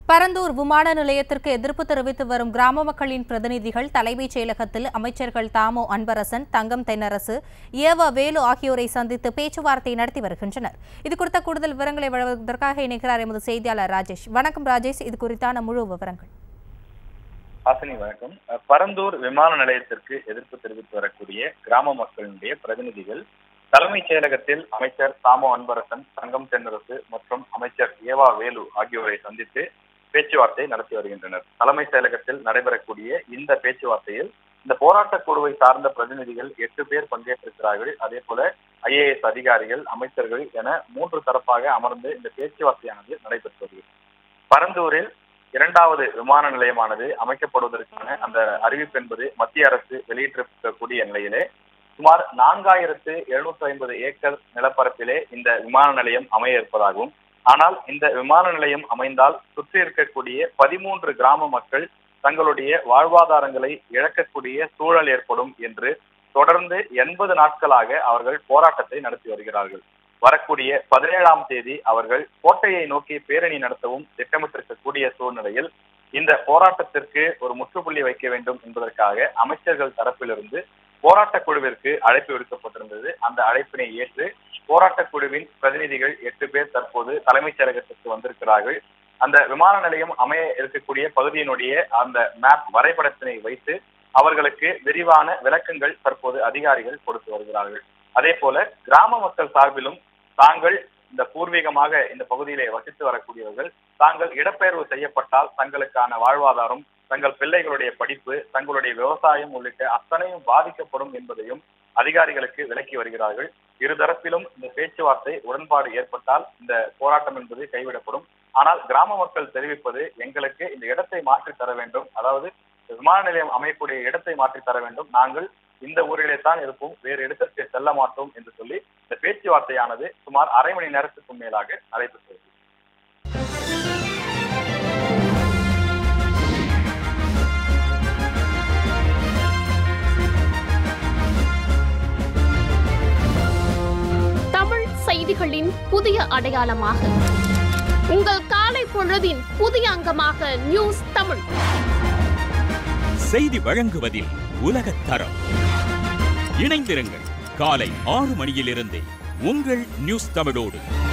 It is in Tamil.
பரந்தூர் விமான நிலையத்திற்கு எதிர்ப்பு தெரிவித்து வரும் கிராம மக்களின் பிரதிநிதிகள் தலைமைச் செயலகத்தில் அமைச்சர்கள் தாமோ அன்பரசன் தங்கம் தென்னரசு ஏவ வேலு ஆகியோரை சந்தித்து பேச்சுவார்த்தை நடத்தி வருகின்றனர் இது குறித்த கூடுதல் விவரங்களை வழங்குவதற்காக இணைக்கிறார் எமது செய்தியாளர் ராஜேஷ் வணக்கம் ராஜேஷ் இது குறித்தான முழு விவரங்கள் ஹாசினி வணக்கம் அஹ் பரந்தூர் விமான நிலையத்திற்கு எதிர்ப்பு தெரிவித்து வரக்கூடிய கிராம மக்களினுடைய பிரதிநிதிகள் தலைமைச் செயலகத்தில் அமைச்சர் சாமோ அன்பரசன் தங்கம் தென்னரசு மற்றும் அமைச்சர் ஏவா வேலு ஆகியோரை சந்தித்து பேச்சுவார்த்தை நடத்தி வருகின்றனர் தலைமைச் செயலகத்தில் நடைபெறக்கூடிய இந்த பேச்சுவார்த்தையில் இந்த போராட்டக் குழுவை சார்ந்த பிரதிநிதிகள் எட்டு பேர் பங்கேற்றிருக்கிறார்கள் அதே போல ஐஏஎஸ் அதிகாரிகள் அமைச்சர்கள் என மூன்று தரப்பாக அமர்ந்து இந்த பேச்சுவார்த்தையானது நடைபெற்று வருகிறது பரந்தூரில் இரண்டாவது விமான நிலையமானது அமைக்கப்படுவதற்கான அந்த அறிவிப்பு என்பது மத்திய அரசு வெளியிட்டிருக்கக்கூடிய நிலையிலே சுமார் நான்காயிரத்து எழுநூற்றி ஐம்பது ஏக்கர் நிலப்பரப்பிலே இந்த விமான நிலையம் அமைய இருப்பதாகவும் ஆனால் இந்த விமான நிலையம் அமைந்தால் சுற்றி இருக்கக்கூடிய பதிமூன்று கிராம மக்கள் தங்களுடைய வாழ்வாதாரங்களை இழக்கக்கூடிய சூழல் ஏற்படும் என்று தொடர்ந்து எண்பது நாட்களாக அவர்கள் போராட்டத்தை நடத்தி வருகிறார்கள் வரக்கூடிய பதினேழாம் தேதி அவர்கள் கோட்டையை நோக்கி பேரணி நடத்தவும் திட்டமிட்டிருக்கக்கூடிய சூழ்நிலையில் இந்த போராட்டத்திற்கு ஒரு முற்றுப்புள்ளி வைக்க வேண்டும் என்பதற்காக அமைச்சர்கள் தரப்பிலிருந்து போராட்டக் குழுவிற்கு அழைப்பு விடுக்கப்பட்டிருந்தது அந்த அழைப்பினை ஏற்று போராட்டக் குழுவின் பிரதிநிதிகள் எட்டு பேர் தற்போது தலைமைச் செயலகத்திற்கு வந்திருக்கிறார்கள் அந்த விமான நிலையம் அமைய இருக்கக்கூடிய பகுதியினுடைய அந்த மேப் வரைபடத்தினை வைத்து அவர்களுக்கு விரிவான விளக்கங்கள் தற்போது அதிகாரிகள் கொடுத்து வருகிறார்கள் அதே போல கிராம மக்கள் சார்பிலும் தாங்கள் இந்த பூர்வீகமாக இந்த பகுதியிலே வசித்து வரக்கூடியவர்கள் தாங்கள் இடப்பெயர்வு செய்யப்பட்டால் தங்களுக்கான வாழ்வாதாரம் தங்கள் பிள்ளைகளுடைய படிப்பு தங்களுடைய விவசாயம் உள்ளிட்ட அத்தனையும் பாதிக்கப்படும் என்பதையும் அதிகாரிகளுக்கு விளக்கி வருகிறார்கள் இருதரப்பிலும் இந்த பேச்சுவார்த்தை உடன்பாடு ஏற்பட்டால் இந்த போராட்டம் என்பது கைவிடப்படும் ஆனால் கிராம மக்கள் தெரிவிப்பது எங்களுக்கு இந்த இடத்தை மாற்றி தர வேண்டும் அதாவது விமான நிலையம் அமையக்கூடிய இடத்தை மாற்றி தர வேண்டும் நாங்கள் இந்த ஊரிலே தான் இருப்போம் வேறு இடத்திற்கு செல்ல மாட்டோம் என்று சொல்லி இந்த பேச்சுவார்த்தையானது சுமார் அரை மணி நேரத்துக்கும் மேலாக நடைபெற்றது தமிழ் செய்திகளின் புதிய அடையாளமாக உங்கள் காலை பொழுதின் புதிய அங்கமாக நியூஸ் தமிழ் செய்தி வழங்குவதில் உலகத் தரம் இணைந்திருங்கள் காலை ஆறு மணியிலிருந்தே உங்கள் நியூஸ் தமிழோடு